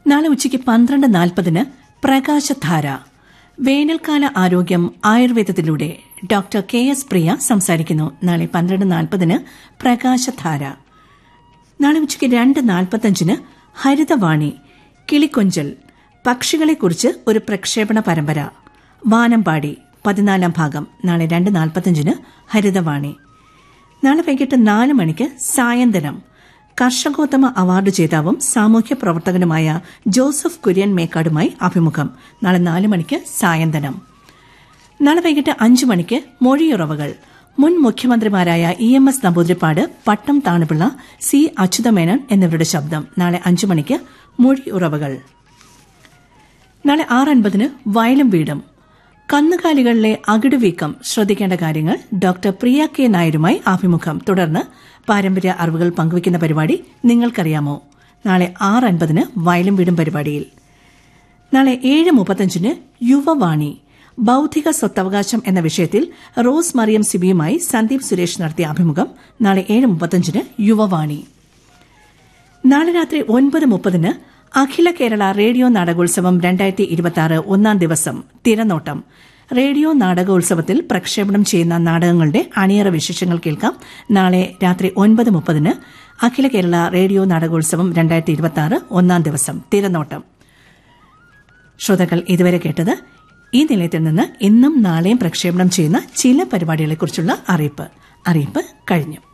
നാളെ ഉച്ചയ്ക്ക് പന്ത്രണ്ട് നാൽപ്പതിന് പ്രകാശധാര വേനൽക്കാല ആരോഗ്യം ആയുർവേദത്തിലൂടെ ഡോക്ടർ കെ എസ് പ്രിയ സംസാരിക്കുന്നു നാളെ പന്ത്രണ്ട് നാൽപ്പതിന് പ്രകാശധാര നാളെ ഉച്ചയ്ക്ക് രണ്ട് നാൽപ്പത്തഞ്ചിന് ഹരിതവാണി കിളിക്കൊഞ്ചൽ പക്ഷികളെക്കുറിച്ച് ഒരു പ്രക്ഷേപണ പരമ്പര വാനമ്പാടി പതിനാലാം ഭാഗം നാളെ രണ്ട് നാൽപ്പത്തഞ്ചിന് ഹരിതവാണി നാളെ വൈകിട്ട് നാല് മണിക്ക് സായന്തനം കർഷകോത്തമ അവാർഡ് ജേതാവും സാമൂഹ്യ പ്രവർത്തകനുമായ ജോസഫ് കുര്യൻ മേക്കാടുമായി അഭിമുഖം നാളെ നാല് മണിക്ക് സായന്തനം നാളെ വൈകിട്ട് അഞ്ചു മണിക്ക് മൊഴിയുറവകൾ മുൻ മുഖ്യമന്ത്രിമാരായ E M S Namboodiripad Pattom Thanupillai C Achuthamenon എന്നിവരുടെ ശബ്ദം നാളെ അഞ്ചു മണിക്ക് മൊഴിയുറവകൾ നാളെ ആറ് അൻപതിന് വയലും വീടും കന്നുകാലികളിലെ അകിടുവീക്കം ശ്രദ്ധിക്കേണ്ട കാര്യങ്ങൾ ഡോക്ടർ പ്രിയ കെ നായരുമായി അഭിമുഖം തുടർന്ന് പാരമ്പര്യ അറിവുകൾ പങ്കുവയ്ക്കുന്ന പരിപാടി നിങ്ങൾക്കറിയാമോ നാളെ ആറ് അൻപതിന് വയലും വീടും പരിപാടിയിൽ നാളെ ഏഴ് മുപ്പത്തഞ്ചിന് യുവവാണി ബൌദ്ധിക സ്വത്തവകാശം എന്ന വിഷയത്തിൽ റോസ് മറിയം സിബിയുമായി സന്ദീപ് സുരേഷ് നടത്തിയ അഭിമുഖം നാളെ ഏഴ് മുപ്പത്തഞ്ചിന് യുവവാണി നാളെ രാത്രി ഒൻപത് മുപ്പതിന് അഖില കേരള റേഡിയോ നാടകോത്സവം രണ്ടായിരത്തി ഇരുപത്തിയാറ് ഒന്നാം ദിവസം തിരനോട്ടം റേഡിയോ നാടകോത്സവത്തിൽ പ്രക്ഷേപണം ചെയ്യുന്ന നാടകങ്ങളുടെ അണിയറ വിശേഷങ്ങൾ കേൾക്കാം നാളെ രാത്രി ഒൻപത് മുപ്പതിന് അഖില കേരള റേഡിയോ നാടകോത്സവം രണ്ടായിരത്തി ഇരുപത്തിയാറ് ഒന്നാം ദിവസം തിരനോട്ടം ശ്രോതാക്കൾ ഇതുവരെ കേട്ടത് ഈ നിലയത്തിൽ നിന്ന് ഇന്നും നാളെയും പ്രക്ഷേപണം ചെയ്യുന്ന ചില പരിപാടികളെക്കുറിച്ചുള്ള അറിയിപ്പ് അറിയിപ്പ് കഴിഞ്ഞു